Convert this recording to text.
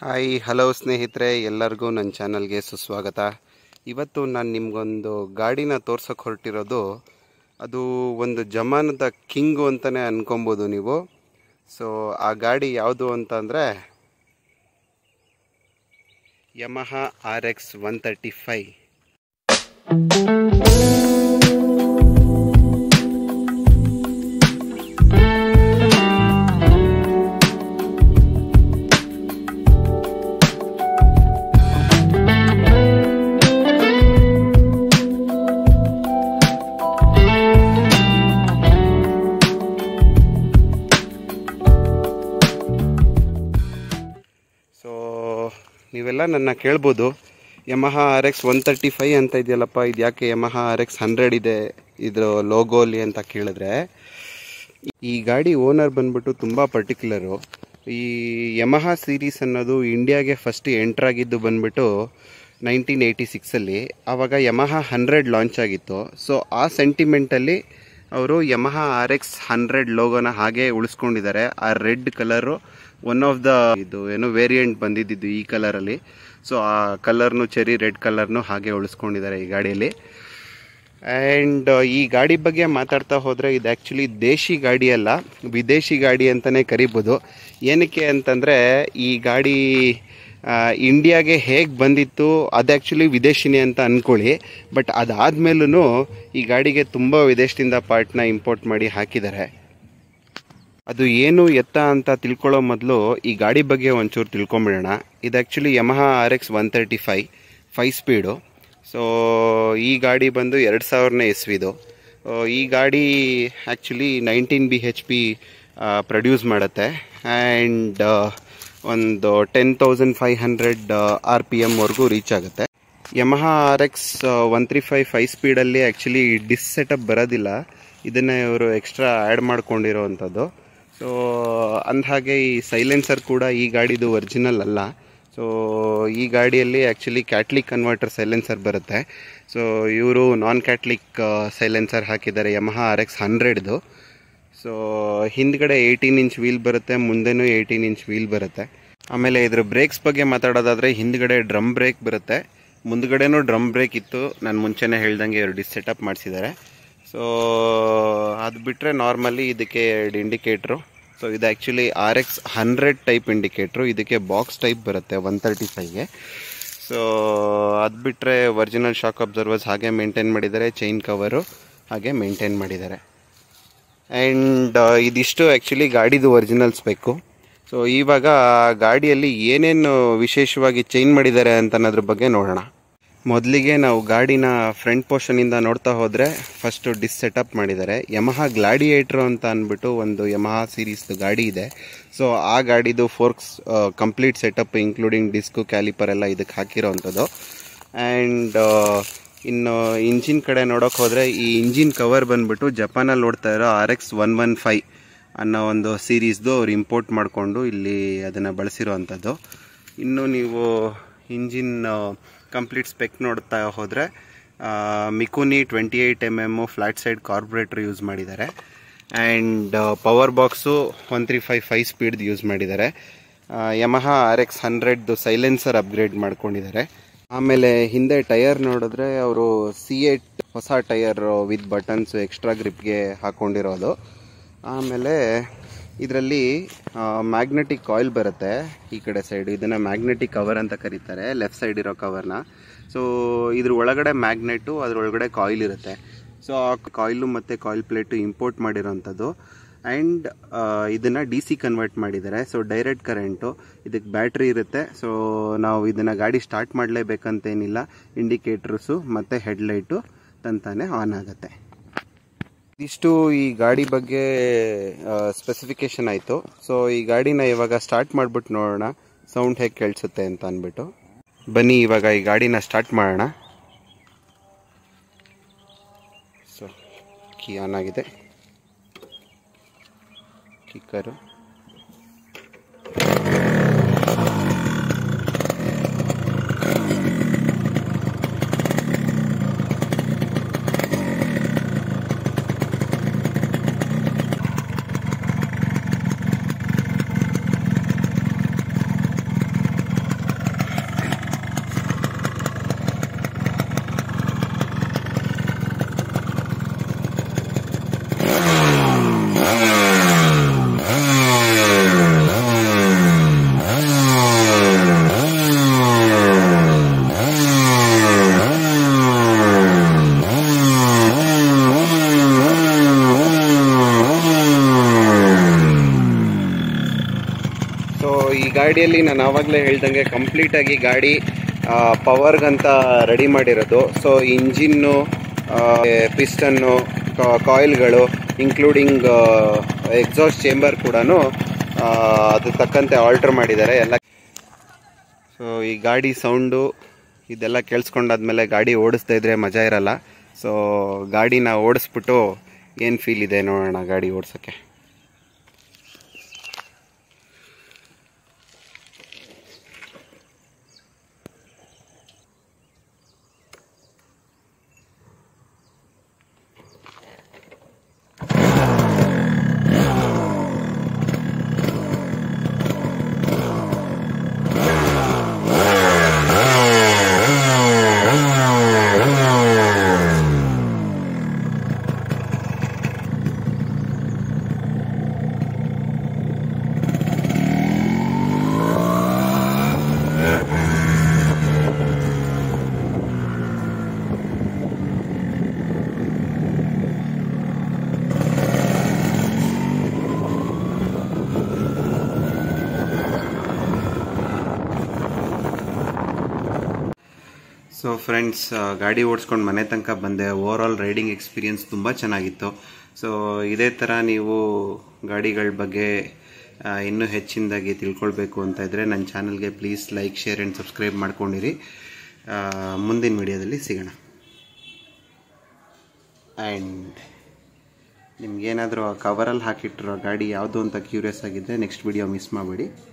hi hello ಸ್ನೇಹಿತರೆ ಎಲ್ಲರಿಗೂ ನನ್ನ ಚಾನಲ್ಗೆ ಸುಸ್ವಾಗತ ಇವತ್ತು ನಾನು ನಿಮಗೊಂದು ಗಾಡಿನ ತೋರ್ಸೋಕೆ ಹೊರಟಿರೋದು ಅದು ಒಂದು ಜಮಾನದ ಕಿಂಗು ಅಂತಲೇ ಅನ್ಕೊಬೋದು ನೀವು ಸೊ ಆ ಗಾಡಿ ಯಾವುದು ಅಂತ ಅಂದರೆ Yamaha R X one thirty five so ನೀವೆಲ್ಲ ನನ್ನ ಕೇಳ್ಬೋದು Yamaha R X one thirty five ಅಂತ ಇದೆಯಲ್ಲಪ್ಪ ಇದು ಯಾಕೆ ಯಮಹ ಆರ್ ಎಕ್ಸ್ ಹಂಡ್ರೆಡ್ ಇದೆ ಇದ್ರ ಲೋಗೋಲಿ ಅಂತ ಕೇಳಿದ್ರೆ ಈ ಗಾಡಿ ಓನರ್ ಬಂದ್ಬಿಟ್ಟು ತುಂಬ ಪರ್ಟಿಕ್ಯುಲರು ಈ ಯಮಹ ಸೀರೀಸ್ ಅನ್ನೋದು ಇಂಡಿಯಾಗೆ ಫಸ್ಟ್ ಎಂಟ್ರಾಗಿದ್ದು ಬಂದ್ಬಿಟ್ಟು ನೈನ್ಟೀನ್ ಏಯ್ಟಿ ಸಿಕ್ಸಲ್ಲಿ ಆವಾಗ ಯಮಹ ಹಂಡ್ರೆಡ್ ಲಾಂಚ್ ಆಗಿತ್ತು ಸೊ ಆ ಸೆಂಟಿಮೆಂಟಲ್ಲಿ ಅವರು ಯಮಹ ಆರ್ ಎಕ್ಸ್ ಹಂಡ್ರೆಡ್ ಲೋಗೋನ ಹಾಗೆ ಉಳಿಸ್ಕೊಂಡಿದ್ದಾರೆ ಆ red colour one of the ಇದು ಏನು ವೇರಿಯಂಟ್ ಬಂದಿದ್ದು ಈ ಕಲರಲ್ಲಿ ಸೊ ಆ ಕಲರ್ನು ಚೆರಿ ರೆಡ್ ಕಲರ್ನು ಹಾಗೆ ಉಳಿಸ್ಕೊಂಡಿದ್ದಾರೆ ಈ ಗಾಡಿಯಲ್ಲಿ ಆ್ಯಂಡ್ ಈ ಗಾಡಿ ಬಗ್ಗೆ ಮಾತಾಡ್ತಾ ಹೋದರೆ ಇದು ಆ್ಯಕ್ಚುಲಿ ದೇಶಿ ಗಾಡಿ ಅಲ್ಲ ವಿದೇಶಿ ಗಾಡಿ ಅಂತಲೇ ಕರಿಬೋದು ಏನಕ್ಕೆ ಅಂತಂದರೆ ಈ ಗಾಡಿ ಆ, ಇಂಡಿಯಾಗೆ ಹೇಗೆ ಬಂದಿತ್ತು ಅದು ಆ್ಯಕ್ಚುಲಿ ವಿದೇಶಿನಿ ಅಂತ ಅಂದ್ಕೊಳ್ಳಿ ಬಟ್ ಅದಾದಮೇಲೂ ಈ ಗಾಡಿಗೆ ತುಂಬ ವಿದೇಶದಿಂದ ಪಾರ್ಟ್ನ ಇಂಪೋರ್ಟ್ ಮಾಡಿ ಹಾಕಿದ್ದಾರೆ ಅದು ಏನು ಎತ್ತ ಅಂತ ತಿಳ್ಕೊಳ್ಳೋ ಮೊದಲು ಈ ಗಾಡಿ ಬಗ್ಗೆ ಒಂಚೂರು ತಿಳ್ಕೊಂಬಿಡೋಣ ಇದು actually Yamaha R X one thirty five five speed so ಈ ಗಾಡಿ ಬಂದು ಎರಡು ಸಾವಿರನೇ ಇಸ್ವಿದು ಆ, ಈ ಗಾಡಿ actually nineteen B H P produce ಮಾಡುತ್ತೆ ಆ್ಯಂಡ್ ಒಂದು ten thousand five hundred R P ಎಮ್ವರೆಗೂ ರೀಚ್ ಆಗುತ್ತೆ Yamaha R X one three five five ಸ್ಪೀಡಲ್ಲಿ ಆ್ಯಕ್ಚುಲಿ ಡಿಸ್ ಸೆಟಪ್ ಬರೋದಿಲ್ಲ ಇದನ್ನೇ ಇವರು ಎಕ್ಸ್ಟ್ರಾ ಆ್ಯಡ್ ಮಾಡ್ಕೊಂಡಿರೋವಂಥದ್ದು ಸೊ ಅಂದಹಾಗೆ ಈ ಸೈಲೆನ್ಸರ್ ಕೂಡ ಈ ಗಾಡಿದು ಒರಿಜಿನಲ್ ಅಲ್ಲ ಸೊ ಈ ಗಾಡಿಯಲ್ಲಿ ಆ್ಯಕ್ಚುಲಿ ಕ್ಯಾಟ್ಲಿಕ್ ಕನ್ವರ್ಟರ್ ಸೈಲೆನ್ಸರ್ ಬರುತ್ತೆ ಸೊ ಇವರು ನಾನ್ ಕ್ಯಾಟ್ಲಿಕ್ ಸೈಲೆನ್ಸರ್ ಹಾಕಿದ್ದಾರೆ ಯಮಹ ಆರ್ ಎಕ್ಸ್ ಹಂಡ್ರೆಡ್ದು ಸೊ ಹಿಂದ್ಗಡೆ ಏಯ್ಟೀನ್ ಇಂಚ್ ವೀಲ್ ಬರುತ್ತೆ ಮುಂದೆನೂ ಏಯ್ಟೀನ್ ಇಂಚ್ ವೀಲ್ ಬರುತ್ತೆ ಆಮೇಲೆ ಇದ್ರ ಬ್ರೇಕ್ಸ್ ಬಗ್ಗೆ ಮಾತಾಡೋದಾದರೆ ಹಿಂದ್ಗಡೆ ಡ್ರಮ್ ಬ್ರೇಕ್ ಬರುತ್ತೆ ಮುಂದ್ಗಡೆನೂ ಡ್ರಮ್ ಬ್ರೇಕ್ ಇತ್ತು ನಾನು ಮುಂಚೆನೇ ಹೇಳ್ದಂಗೆ ಎರಡು ಡಿಸ್ ಸೆಟಪ್ ಮಾಡಿಸಿದ್ದಾರೆ ಸೊ ಅದು ಬಿಟ್ಟರೆ ನಾರ್ಮಲಿ ಇದಕ್ಕೆ ಎರಡು ಇಂಡಿಕೇಟ್ರು ಸೊ ಇದು actually R X hundred type indicator ಇದಕ್ಕೆ ಬಾಕ್ಸ್ ಟೈಪ್ ಬರುತ್ತೆ ಒನ್ ತರ್ಟಿ ಫೈವ್ಗೆ ಸೊ ಅದು ಬಿಟ್ಟರೆ ಒರಿಜಿನಲ್ ಶಾಕ್ ಅಬ್ಸರ್ವರ್ಸ್ ಹಾಗೆ ಮೇಂಟೈನ್ ಮಾಡಿದ್ದಾರೆ ಚೈನ್ ಕವರು ಹಾಗೆ ಮೇಂಟೈನ್ ಮಾಡಿದ್ದಾರೆ ಆ್ಯಂಡ್ ಇದಿಷ್ಟು ಆ್ಯಕ್ಚುಲಿ ಗಾಡಿದು ಒರಿಜಿನಲ್ ಸ್ಪೆಕ್ಕು ಸೊ ಇವಾಗ ಗಾಡಿಯಲ್ಲಿ ಏನೇನು ವಿಶೇಷವಾಗಿ ಚೇಂಜ್ ಮಾಡಿದ್ದಾರೆ ಅಂತ ಅನ್ನೋದ್ರ ಬಗ್ಗೆ ನೋಡೋಣ ಮೊದಲಿಗೆ ನಾವು ಗಾಡಿನ ಫ್ರಂಟ್ ಪೋರ್ಷನಿಂದ ನೋಡ್ತಾ ಹೋದರೆ ಫಸ್ಟು ಡಿಸ್ ಸೆಟಪ್ ಮಾಡಿದ್ದಾರೆ ಯಮಹ ಗ್ಲಾಡಿಯೇಟ್ರ್ ಅಂತ ಅಂದ್ಬಿಟ್ಟು ಒಂದು ಯಮಹ ಸೀರೀಸ್ದು ಗಾಡಿ ಇದೆ ಸೊ ಆ ಗಾಡಿದು forks complete setup including disc caliper ಎಲ್ಲ ಇದಕ್ಕೆ ಹಾಕಿರೋವಂಥದ್ದು ಆ್ಯಂಡ್ ಇನ್ನು ಇಂಜಿನ್ ಕಡೆ ನೋಡೋಕೆ ಹೋದರೆ ಈ ಇಂಜಿನ್ ಕವರ್ ಬಂದ್ಬಿಟ್ಟು ಜಪಾನಲ್ಲಿ ನೋಡ್ತಾ ಇರೋ R X one one five ಅನ್ನೋ ಒಂದು ಸೀರೀಸ್ದು ಅವ್ರು ಇಂಪೋರ್ಟ್ ಮಾಡಿಕೊಂಡು ಇಲ್ಲಿ ಅದನ್ನು ಬಳಸಿರೋವಂಥದ್ದು ಇನ್ನು ನೀವು ಇಂಜಿನ್ ಕಂಪ್ಲೀಟ್ ಸ್ಪೆಕ್ ನೋಡ್ತಾ ಹೋದರೆ Mikuni twenty eight M M flat side carburettor use ಮಾಡಿದ್ದಾರೆ and power box one three five five ಸ್ಪೀಡ್ದು ಯೂಸ್ ಮಾಡಿದ್ದಾರೆ ಯಮಹ ಆರ್ ಎಕ್ಸ್ ಹಂಡ್ರೆಡ್ದು ಸೈಲೆನ್ಸರ್ ಅಪ್ಗ್ರೇಡ್ ಮಾಡ್ಕೊಂಡಿದ್ದಾರೆ ಆಮೇಲೆ ಹಿಂದೆ ಟೈರ್ ನೋಡಿದ್ರೆ ಅವರು ಸಿ ಏಟ್ ಹೊಸ ಟೈರ್ ವಿತ್ ಬಟನ್ಸ್ ಎಕ್ಸ್ಟ್ರಾ ಗ್ರಿಪ್ಗೆ ಹಾಕ್ಕೊಂಡಿರೋದು ಆಮೇಲೆ ಇದರಲ್ಲಿ ಮ್ಯಾಗ್ನೆಟಿಕ್ ಆಯಿಲ್ ಬರುತ್ತೆ ಈ ಕಡೆ ಸೈಡ್ ಇದನ್ನು ಮ್ಯಾಗ್ನೆಟಿಕ್ ಕವರ್ ಅಂತ ಕರೀತಾರೆ ಲೆಫ್ಟ್ ಸೈಡ್ ಇರೋ ಕವರ್ನ ಸೊ ಇದ್ರ ಒಳಗಡೆ ಮ್ಯಾಗ್ನೆಟು ಅದ್ರ ಒಳಗಡೆ ಕಾಯಿಲ್ ಇರುತ್ತೆ ಸೊ ಆ ಕಾಯಿಲು ಮತ್ತು ಕಾಯಿಲ್ ಪ್ಲೇಟು ಇಂಪೋರ್ಟ್ ಮಾಡಿರೋವಂಥದ್ದು ಆ್ಯಂಡ್ ಇದನ್ನು ಡಿ ಸಿ ಕನ್ವರ್ಟ್ ಮಾಡಿದ್ದಾರೆ ಸೊ ಡೈರೆಕ್ಟ್ ಕರೆಂಟು ಇದಕ್ಕೆ ಬ್ಯಾಟ್ರಿ ಇರುತ್ತೆ ಸೊ ನಾವು ಇದನ್ನು ಗಾಡಿ ಸ್ಟಾರ್ಟ್ ಮಾಡಲೇಬೇಕಂತೇನಿಲ್ಲ ಇಂಡಿಕೇಟ್ರಸು ಮತ್ತು ಹೆಡ್ಲೈಟು ತಂತಾನೆ ಆನ್ ಆಗುತ್ತೆ ಇದಿಷ್ಟು ಈ ಗಾಡಿ ಬಗ್ಗೆ ಸ್ಪೆಸಿಫಿಕೇಶನ್ ಆಯಿತು ಸೊ ಈ ಗಾಡಿನ ಇವಾಗ ಸ್ಟಾರ್ಟ್ ಮಾಡಿಬಿಟ್ಟು ನೋಡೋಣ ಸೌಂಡ್ ಹೇಗೆ ಕೇಳಿಸುತ್ತೆ ಅಂತ ಅಂದ್ಬಿಟ್ಟು ಬನ್ನಿ ಇವಾಗ ಈ ಗಾಡಿನ ಸ್ಟಾರ್ಟ್ ಮಾಡೋಣ ಸೊ ಕೀ ಆನ್ ಆಗಿದೆ ಕಿಕ್ಕರು ಗಾಡಿಯಲ್ಲಿ ನಾನು ಆವಾಗಲೇ ಹೇಳ್ದಂಗೆ ಕಂಪ್ಲೀಟಾಗಿ ಗಾಡಿ ಪವರ್ಗಂತ ರೆಡಿ ಮಾಡಿರೋದು ಸೊ ಇಂಜಿನ್ನು ಪಿಸ್ಟನ್ನು ಕಾಯಿಲ್ಗಳು ಇನ್ಕ್ಲೂಡಿಂಗ್ ಎಕ್ಸಾಸ್ಟ್ ಚೇಂಬರ್ ಕೂಡ ಅದು ತಕ್ಕಂತೆ ಆಲ್ಟ್ರ್ ಮಾಡಿದ್ದಾರೆ ಎಲ್ಲ ಸೊ ಈ ಗಾಡಿ ಸೌಂಡು ಇದೆಲ್ಲ ಕೇಳಿಸ್ಕೊಂಡಾದ್ಮೇಲೆ ಗಾಡಿ ಓಡಿಸ್ತಾ ಇದ್ರೆ ಮಜಾ ಇರಲ್ಲ ಸೊ ಗಾಡಿನ ಓಡಿಸ್ಬಿಟ್ಟು ಏನು ಫೀಲ್ ಇದೆ ನೋಡೋಣ ಗಾಡಿ ಓಡಿಸೋಕ್ಕೆ ಸೊ ಫ್ರೆಂಡ್ಸ್ ಗಾಡಿ ಓಡಿಸ್ಕೊಂಡು ಮನೆ ತನಕ ಬಂದೆ ಓವರ್ ಆಲ್ ರೈಡಿಂಗ್ ಎಕ್ಸ್ಪೀರಿಯನ್ಸ್ ತುಂಬ ಚೆನ್ನಾಗಿತ್ತು ಸೊ ಇದೇ ಥರ ನೀವು ಗಾಡಿಗಳ ಬಗ್ಗೆ ಆ, ಇನ್ನೂ ಹೆಚ್ಚಿನದಾಗಿ ತಿಳ್ಕೊಳ್ಬೇಕು ಅಂತ ಇದ್ದರೆ ನನ್ನ ಚಾನಲ್ಗೆ please like share and subscribe ಮಾಡ್ಕೊಂಡಿರಿ ಆ, ಮುಂದಿನ ವಿಡಿಯೋದಲ್ಲಿ ಸಿಗೋಣ ಆ್ಯಂಡ್ ನಿಮ್ಗೇನಾದರೂ ಆ ಕವರಲ್ಲಿ ಹಾಕಿಟ್ಟಿರೋ ಗಾಡಿ ಯಾವುದು ಅಂತ ಕ್ಯೂರಿಯಸ್ ಆಗಿದ್ದರೆ ನೆಕ್ಸ್ಟ್ ವಿಡಿಯೋ ಮಿಸ್ ಮಾಡಬೇಡಿ